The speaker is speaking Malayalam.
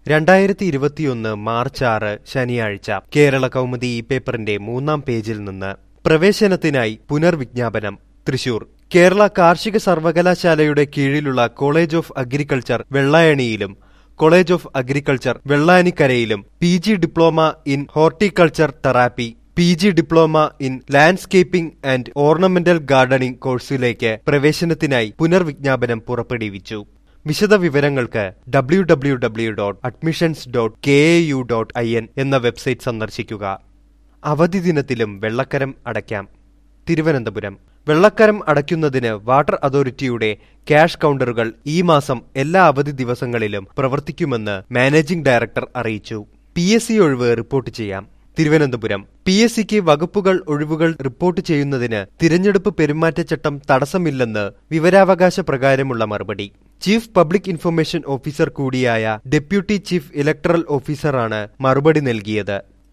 രണ്ടായിരത്തി ഇരുപത്തിയൊന്ന് മാർച്ച് ആറ് ശനിയാഴ്ച കേരള കൗമുദി ഈ പേപ്പറിന്റെ മൂന്നാം പേജിൽ നിന്ന് പ്രവേശനത്തിനായി പുനർവിജ്ഞാപനം തൃശൂർ കേരള കാർഷിക സർവകലാശാലയുടെ കീഴിലുള്ള കോളേജ് ഓഫ് അഗ്രികൾച്ചർ വെള്ളായണിയിലും കോളേജ് ഓഫ് അഗ്രികൾച്ചർ വെള്ളാനിക്കരയിലും P G diploma in horticulture therapy P G diploma in landscaping and ornamental gardening കോഴ്സിലേക്ക് പ്രവേശനത്തിനായി പുനർവിജ്ഞാപനം പുറപ്പെടുവിച്ചു വിശദവിവരങ്ങൾക്ക് W W W dot admissions dot K A U dot I N എന്ന വെബ്സൈറ്റ് സന്ദർശിക്കുക അവധി ദിനത്തിലും വെള്ളക്കരം അടയ്ക്കാം തിരുവനന്തപുരം വെള്ളക്കരം അടയ്ക്കുന്നതിന് വാട്ടർ അതോറിറ്റിയുടെ ക്യാഷ് കൗണ്ടറുകൾ ഈ മാസം എല്ലാ അവധി ദിവസങ്ങളിലും പ്രവർത്തിക്കുമെന്ന് മാനേജിംഗ് ഡയറക്ടർ അറിയിച്ചു പി എസ് സി ഒഴിവ് റിപ്പോർട്ട് ചെയ്യാം തിരുവനന്തപുരം പി എസ് സിക്ക് വകുപ്പുകൾ ഒഴിവുകൾ റിപ്പോർട്ട് ചെയ്യുന്നതിന് തിരഞ്ഞെടുപ്പ് പെരുമാറ്റച്ചട്ടം തടസ്സമില്ലെന്ന് വിവരാവകാശ പ്രകാരമുള്ള മറുപടി ചീഫ് പബ്ലിക് ഇൻഫർമേഷൻ ഓഫീസർ കൂടിയായ ഡെപ്യൂട്ടി ചീഫ് ഇലക്ടറൽ ഓഫീസറാണ് മറുപടി നൽകിയത്